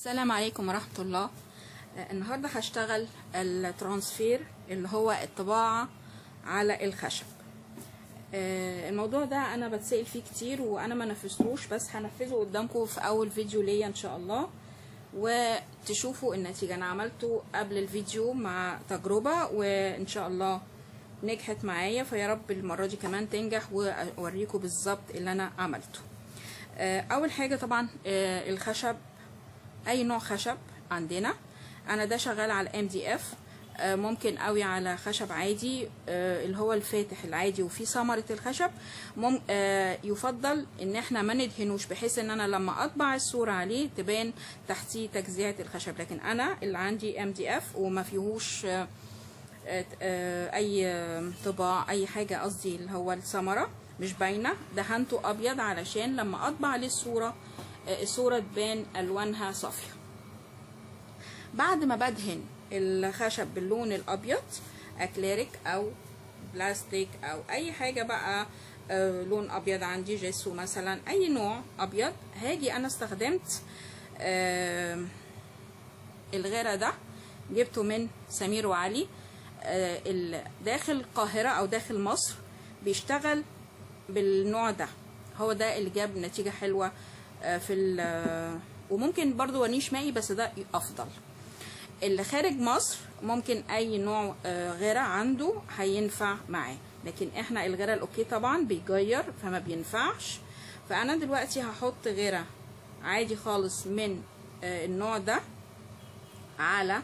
السلام عليكم ورحمة الله آه، النهاردة هشتغل الترانسفير اللي هو الطباعة على الخشب آه، الموضوع ده انا بتسأل فيه كتير وانا ما نفذتوش بس هنفذه قدامكم في اول فيديو ليا ان شاء الله وتشوفوا النتيجة انا عملته قبل الفيديو مع تجربة وان شاء الله نجحت معايا فيا رب المرة دي كمان تنجح واوريكم بالظبط اللي انا عملته آه، اول حاجة طبعا آه، الخشب اي نوع خشب عندنا انا ده شغال على ام دي اف ممكن قوي على خشب عادي آه، اللي هو الفاتح العادي وفيه ثمرة الخشب مم آه، يفضل ان احنا ما ندهنوش بحيث ان انا لما اطبع الصورة عليه تبان تحتيه تجزيعة الخشب لكن انا اللي عندي ام دي اف وما فيهوش آه، آه، اي آه، طباع اي حاجة قصدي اللي هو الثمرة مش باينة دهنته ابيض علشان لما اطبع عليه الصورة آه، الصورة تبان الوانها صافية بعد ما بدهن الخشب باللون الابيض اكليريك او بلاستيك او اي حاجه بقى آه، لون ابيض عندي جيسو مثلا اي نوع ابيض هاجي انا استخدمت آه، الغيره ده جبته من سمير وعلي آه، ال- داخل القاهره او داخل مصر بيشتغل بالنوع ده هو ده اللي جاب نتيجه حلوه آه، في ال- وممكن برضو ونيش مائي بس ده افضل اللي خارج مصر ممكن اي نوع آه، غيره عنده هينفع معاه لكن احنا الغيره الاوكي طبعا بيجير فما بينفعش فانا دلوقتي هحط غيره عادي خالص من آه، النوع ده على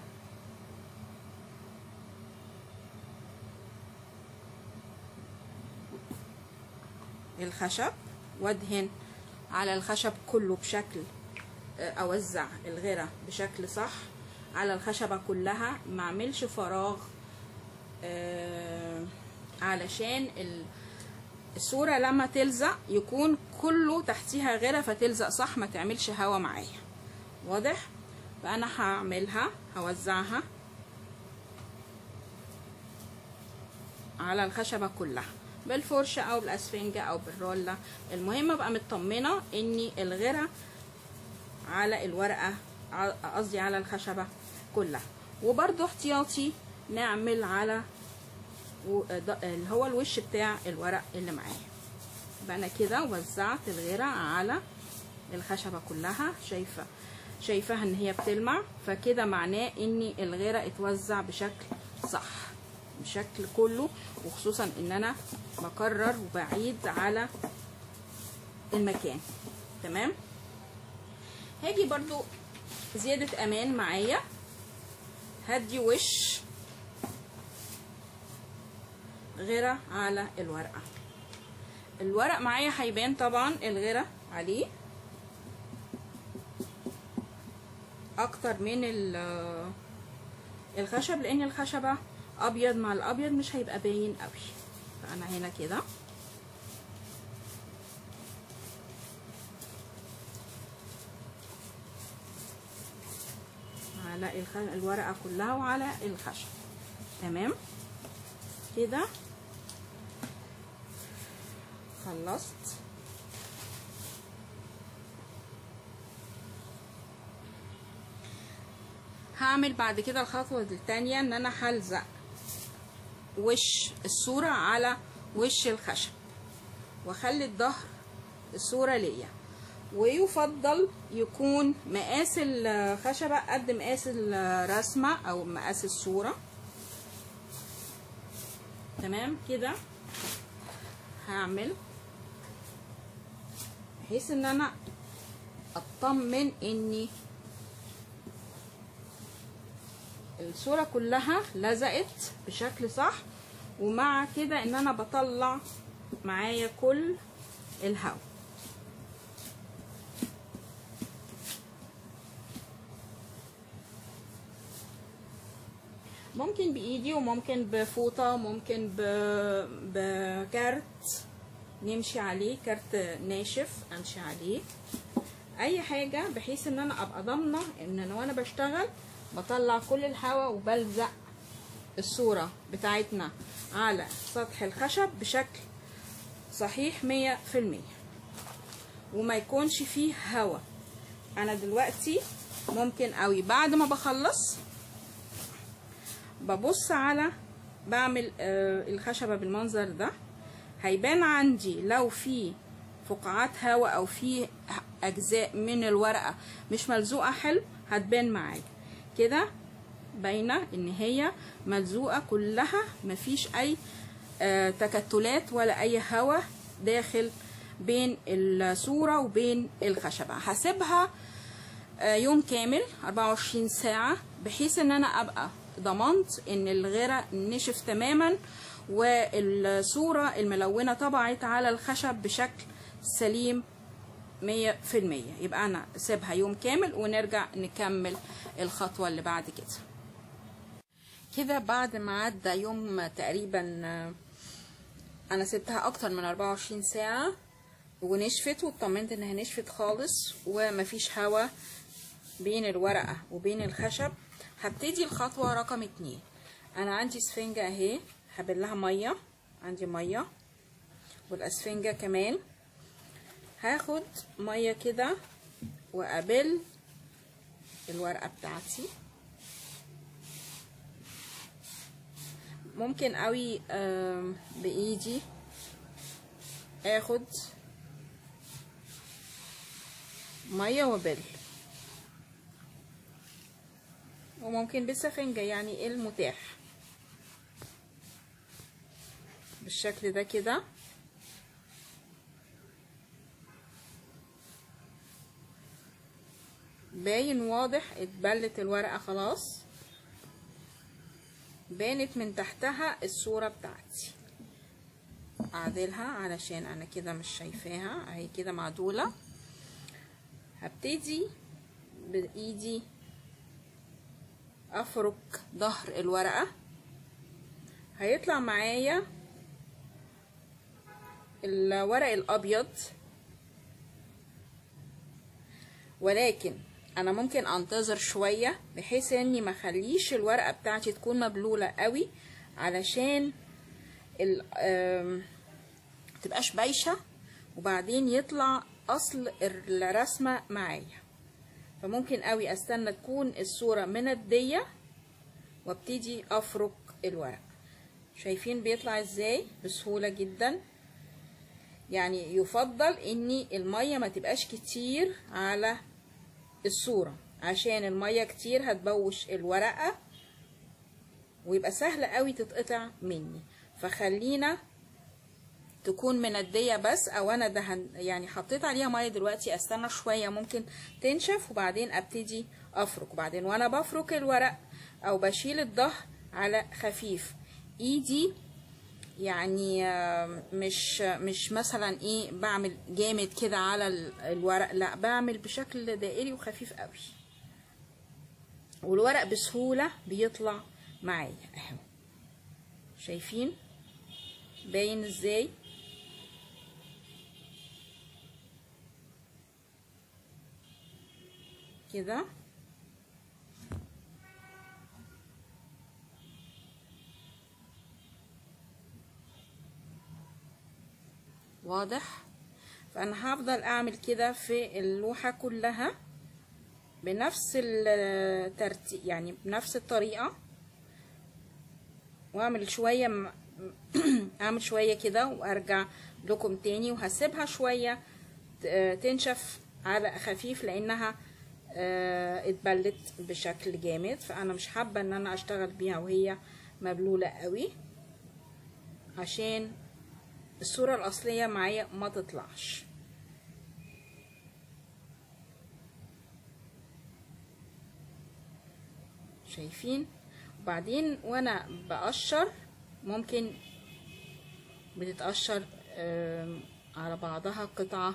الخشب وادهن على الخشب كله بشكل آه، اوزع الغيره بشكل صح على الخشبه كلها ما اعملش فراغ آه، علشان ال- الصوره لما تلزق يكون كله تحتيها غيره فتلزق صح ما تعملش هوا معايا واضح فانا هعملها هوزعها على الخشبه كلها بالفرشه او بالاسفنجه او بالروله المهم ابقى مطمنه اني الغيره على الورقه ع- قصدي على الخشبه كلها وبرضو احتياطي نعمل على و- ده- اللي هو الوش بتاع الورق اللي معايا يبقى انا كده وزعت الغيره على الخشبه كلها شايفه شايفاها ان هي بتلمع فكده معناه ان الغيره اتوزع بشكل صح بشكل كله وخصوصا ان انا بكرر وبعيد على المكان تمام هاجي برضو زيادة امان معايا هدي وش غيرة على الورقة الورق معايا هيبان طبعا الغيرة عليه اكتر من ال- الخشب لان الخشبة ابيض مع الابيض مش هيبقى باين قوي فانا هنا كده على الخ... الورقة كلها وعلى الخشب تمام كده خلصت هعمل بعد كده الخطوة التانية ان انا هلزق وش الصورة على وش الخشب واخلي الظهر الصورة ليا ويفضل يكون مقاس الخشبة قد مقاس الرسمة او مقاس الصورة تمام كده هعمل بحيث ان انا اطمن اني الصورة كلها لزقت بشكل صح ومع كده ان انا بطلع معايا كل الهواء ممكن بايدي وممكن بفوطة ممكن ب... بكارت نمشي عليه كارت ناشف امشي عليه اي حاجة بحيث ان انا ابقى ضامنة ان انا وانا بشتغل بطلع كل الهواء وبلزق الصورة بتاعتنا على سطح الخشب بشكل صحيح مية في المية وما يكونش فيه هواء انا دلوقتي ممكن قوي بعد ما بخلص ببص على بعمل آه الخشبة بالمنظر ده هيبان عندي لو في فقاعات هواء او في اجزاء من الورقة مش ملزوقة حلو هتبان معايا كده باينة ان هي ملزوقة كلها مفيش اي آه تكتلات ولا اي هواء داخل بين الصورة وبين الخشبة هسيبها آه يوم كامل 24 ساعة بحيث ان انا ابقى ضمنت ان الغيرة نشف تماما والصورة الملونة طبعت على الخشب بشكل سليم مية في المية يبقى انا سيبها يوم كامل ونرجع نكمل الخطوة اللي بعد كده كده بعد ما عدى يوم تقريبا انا سبتها اكتر من 24 ساعة ونشفت واطمنت انها نشفت خالص ومفيش هوا بين الورقة وبين الخشب هبتدي الخطوة رقم اتنين انا عندي سفنجة اهي هبلها مية عندي مية والاسفنجة كمان هاخد مية كده وابل الورقة بتاعتي ممكن قوي بايدي اخد ميه وبل وممكن بالسفنجة يعني ايه المتاح بالشكل ده كده باين واضح اتبلت الورقة خلاص بانت من تحتها الصورة بتاعتي اعدلها علشان انا كده مش شايفاها اهي كده معدولة هبتدي بايدي افرك ظهر الورقة هيطلع معايا الورق الابيض ولكن انا ممكن انتظر شوية بحيث اني ما اخليش الورقة بتاعتي تكون مبلولة قوي علشان ال تبقاش بايشة وبعدين يطلع اصل الرسمة معايا فممكن قوي استنى تكون الصورة مندية وابتدي افرك الورق شايفين بيطلع ازاي بسهولة جدا يعني يفضل ان المية ما تبقاش كتير على الصورة عشان المية كتير هتبوش الورقة ويبقى سهل قوي تتقطع مني فخلينا تكون مندية بس او انا دهن يعني حطيت عليها مية دلوقتي استنى شوية ممكن تنشف وبعدين ابتدي افرك وبعدين وانا بفرك الورق او بشيل الظهر على خفيف ايدي يعني مش مش مثلا ايه بعمل جامد كده على الورق لا بعمل بشكل دائري وخفيف قوي والورق بسهولة بيطلع معايا اهو شايفين باين ازاي كده واضح فانا هفضل اعمل كده في اللوحة كلها بنفس الترتيب يعني بنفس الطريقة واعمل شوية م... اعمل شوية كده وارجع لكم تاني وهسيبها شوية تنشف على خفيف لانها اتبلت بشكل جامد فانا مش حابة ان انا اشتغل بيها وهي مبلولة قوي عشان الصورة الأصلية معايا ما تطلعش شايفين وبعدين وانا بقشر ممكن بتتقشر على بعضها قطعة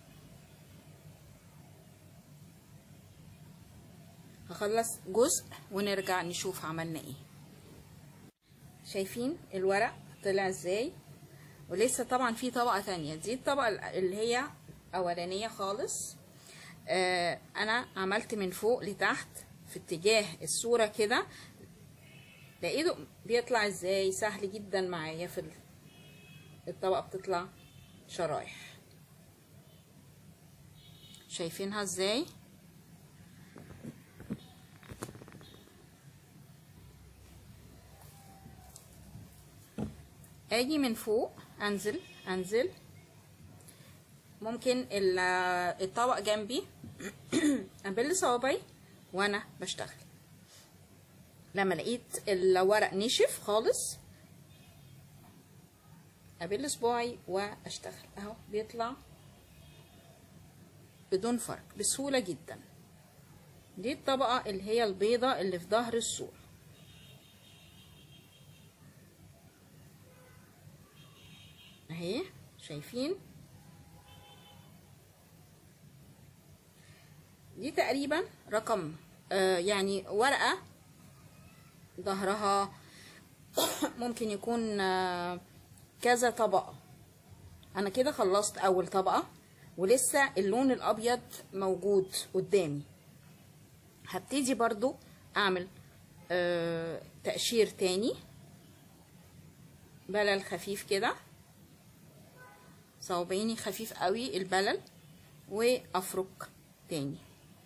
هخلص جزء ونرجع نشوف عملنا ايه شايفين الورق طلع ازاي ولسه طبعا في طبقة تانية دي الطبقة اللي هي أولانية خالص آه أنا عملت من فوق لتحت في اتجاه الصورة كده لقيته بيطلع ازاي سهل جدا معايا في الطبقة بتطلع شرايح شايفينها ازاي اجي من فوق انزل انزل ممكن ال- الطبق جنبي ابل صوابعي وانا بشتغل لما لقيت الورق نشف خالص ابل صباعي واشتغل اهو بيطلع بدون فرق بسهولة جدا دي الطبقة اللي هي البيضة اللي في ظهر الصورة اهي شايفين دي تقريبا رقم آه يعني ورقة ظهرها ممكن يكون آه كذا طبقة انا كده خلصت اول طبقة ولسه اللون الابيض موجود قدامي هبتدي برضو اعمل آه تقشير تاني بلل خفيف كده صوابعيني خفيف قوي البلل وافرك تاني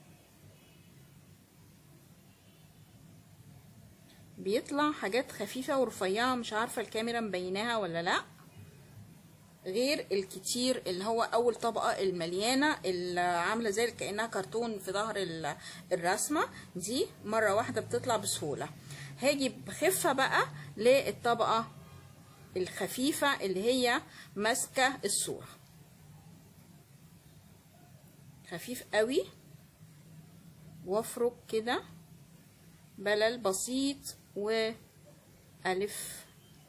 بيطلع حاجات خفيفة ورفيعة مش عارفة الكاميرا مبيناها ولا لا غير الكتير اللي هو اول طبقة المليانة اللي عاملة زي كأنها كرتون في ظهر الرسمة دي مرة واحدة بتطلع بسهولة هاجي بخفة بقى للطبقة الخفيفة اللي هي ماسكة الصورة خفيف قوي وافرك كده بلل بسيط وألف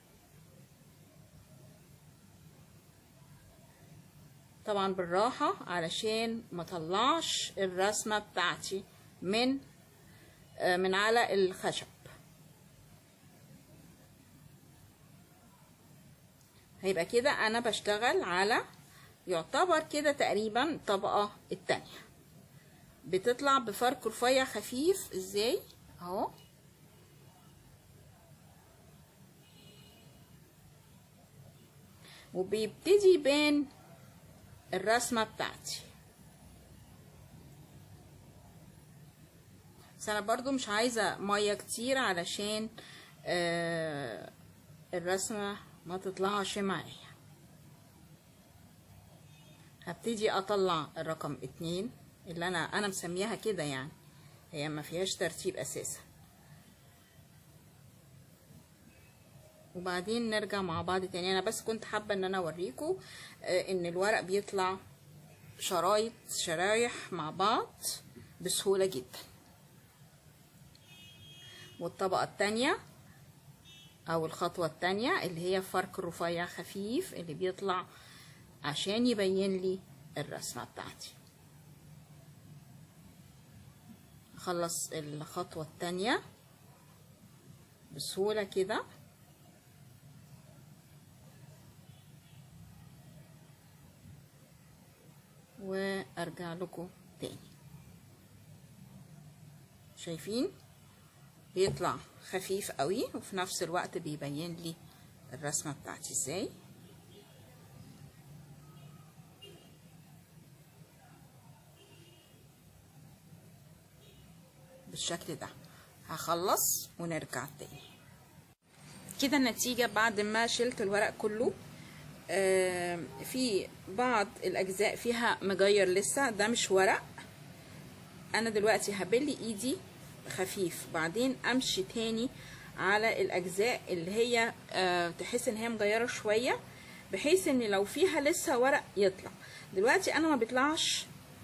طبعا بالراحة علشان ما طلعش الرسمة بتاعتي من من على الخشب هيبقى كده انا بشتغل على يعتبر كده تقريبا الطبقة التانية بتطلع بفرق رفيع خفيف ازاي اهو وبيبتدي يبان الرسمة بتاعتي بس انا برضو مش عايزة مية كتير علشان آه الرسمة ما تطلعش معايا هبتدي اطلع الرقم اتنين اللي انا انا مسميها كده يعني هي ما فيهاش ترتيب اساسا وبعدين نرجع مع بعض تاني انا بس كنت حابه ان انا اوريكم آه ان الورق بيطلع شرايط شرايح مع بعض بسهوله جدا والطبقه التانية او الخطوه التانية اللي هي فرق رفيع خفيف اللي بيطلع عشان يبين لي الرسمه بتاعتي اخلص الخطوه التانية بسهوله كده وارجع لكم تاني شايفين بيطلع خفيف قوي وفي نفس الوقت بيبين لي الرسمه بتاعتي ازاي بالشكل ده هخلص ونرجع تاني كده النتيجه بعد ما شلت الورق كله آه في بعض الاجزاء فيها مجير لسه ده مش ورق انا دلوقتي هبل ايدي خفيف بعدين امشي تاني على الاجزاء اللي هي آه تحس ان هي مجيره شويه بحيث ان لو فيها لسه ورق يطلع دلوقتي انا ما بيطلعش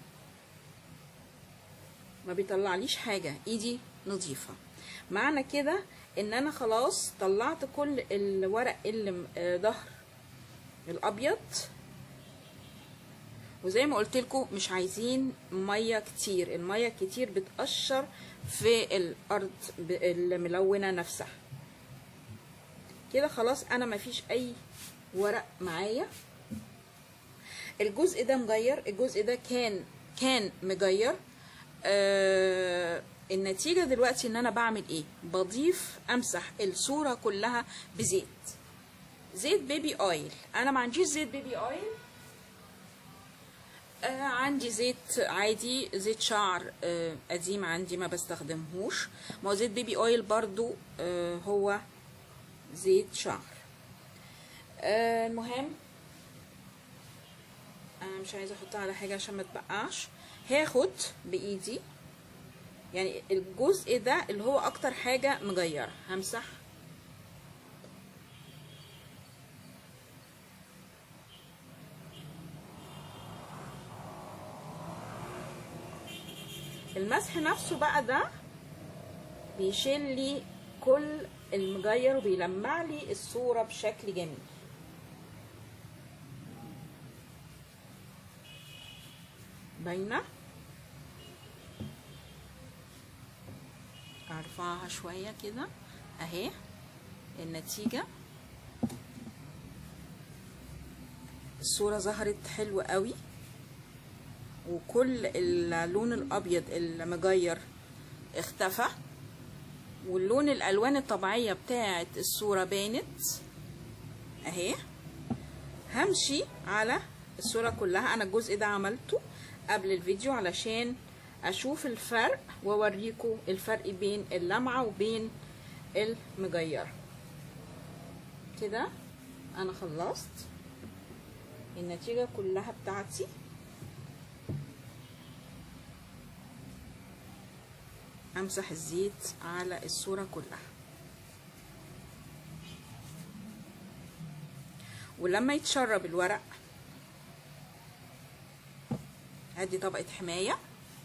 ما بيطلعليش حاجه ايدي نظيفه معنى كده ان انا خلاص طلعت كل الورق اللي آه ظهر الابيض وزي ما قلت لكم مش عايزين ميه كتير الميه كتير بتقشر في الارض الملونه نفسها كده خلاص انا مفيش اي ورق معايا الجزء ده مجير الجزء ده كان كان مجير آه النتيجه دلوقتي ان انا بعمل ايه بضيف امسح الصوره كلها بزيت زيت بيبي اويل انا ما عنديش زيت بيبي اويل آه عندي زيت عادي زيت شعر آه قديم عندي ما بستخدمهوش ما هو زيت بيبي اويل برضو آه هو زيت شعر آه المهم انا مش عايزه احطها على حاجه عشان ما تبقعش هاخد بايدي يعني الجزء ده اللي هو اكتر حاجه مجيره همسح المسح نفسه بقى ده بيشيل لي كل المجير وبيلمع لي الصورة بشكل جميل باينة ارفعها شوية كده اهي النتيجة الصورة ظهرت حلوة قوي وكل اللون الابيض المجير اختفى واللون الالوان الطبيعيه بتاعه الصوره بانت اهي همشي على الصوره كلها انا الجزء ده عملته قبل الفيديو علشان اشوف الفرق واوريكم الفرق بين اللمعه وبين المجيره كده انا خلصت النتيجه كلها بتاعتي امسح الزيت على الصورة كلها ولما يتشرب الورق هدي طبقة حماية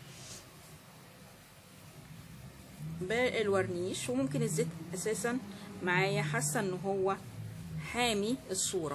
بالورنيش وممكن الزيت اساسا معايا حاسة ان هو حامي الصورة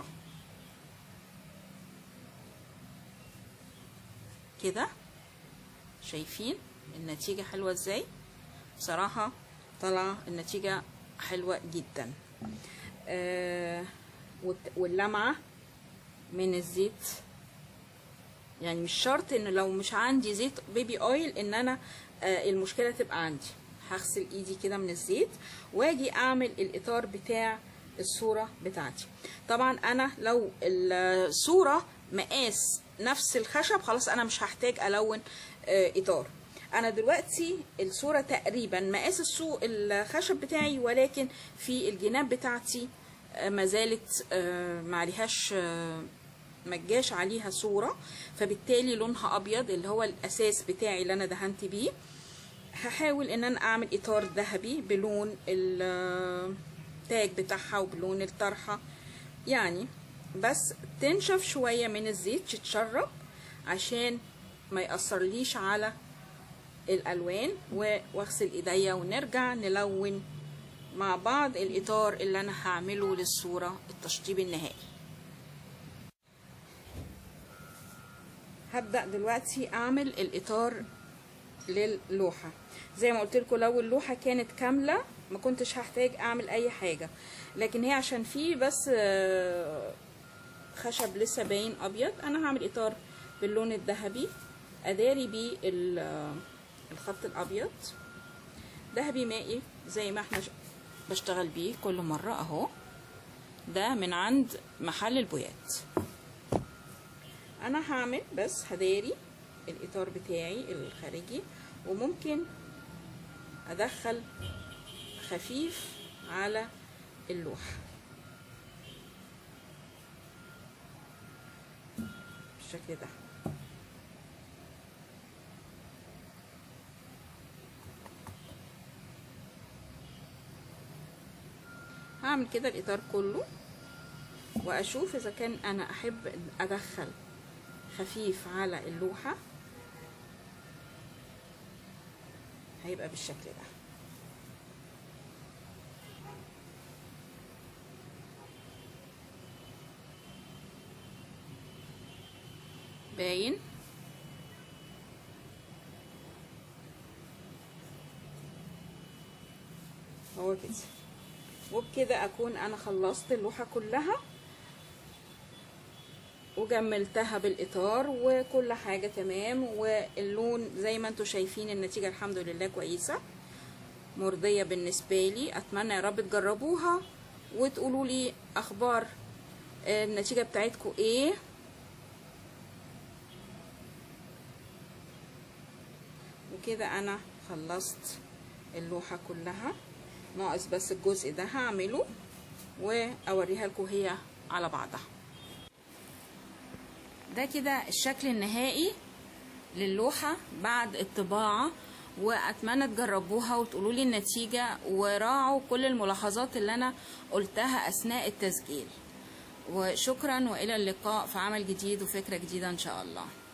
كده شايفين النتيجة حلوة ازاي بصراحة طلع النتيجة حلوة جدا آه واللمعة من الزيت يعني مش شرط ان لو مش عندي زيت بيبي اويل ان انا آه المشكلة تبقى عندي هغسل ايدي كده من الزيت واجي اعمل الاطار بتاع الصورة بتاعتي طبعا انا لو الصورة مقاس نفس الخشب خلاص انا مش هحتاج الون آه اطار انا دلوقتي الصوره تقريبا مقاس السوق الخشب بتاعي ولكن في الجناب بتاعتي ما زالت ما عليهاش ما جاش عليها صوره فبالتالي لونها ابيض اللي هو الاساس بتاعي اللي انا دهنت بيه هحاول ان انا اعمل اطار ذهبي بلون التاج بتاعها وبلون الطرحه يعني بس تنشف شويه من الزيت تتشرب عشان ما ياثرليش على الالوان واغسل ايديا ونرجع نلون مع بعض الاطار اللي انا هعمله للصوره التشطيب النهائي هبدا دلوقتي اعمل الاطار للوحه زي ما قلت لكم لو اللوحه كانت كامله ما كنتش هحتاج اعمل اي حاجه لكن هي عشان في بس خشب لسه باين ابيض انا هعمل اطار باللون الذهبي اداري بيه الخط الابيض ذهبي مائي زي ما احنا بشتغل بيه كل مرة اهو ده من عند محل البويات انا هعمل بس هداري الاطار بتاعي الخارجي وممكن ادخل خفيف على اللوحة بالشكل ده هعمل كده الاطار كله واشوف اذا كان انا احب ادخل خفيف على اللوحة هيبقى بالشكل ده باين هو كده وبكده اكون انا خلصت اللوحة كلها وجملتها بالاطار وكل حاجة تمام واللون زي ما انتم شايفين النتيجة الحمد لله كويسة مرضية بالنسبة لي اتمنى يا رب تجربوها وتقولوا لي اخبار النتيجة بتاعتكم ايه وكده انا خلصت اللوحة كلها ناقص بس الجزء ده هعمله واوريها لكم هي على بعضها ده كده الشكل النهائي للوحة بعد الطباعة واتمنى تجربوها وتقولوا لي النتيجة وراعوا كل الملاحظات اللي انا قلتها اثناء التسجيل وشكرا والى اللقاء في عمل جديد وفكرة جديدة ان شاء الله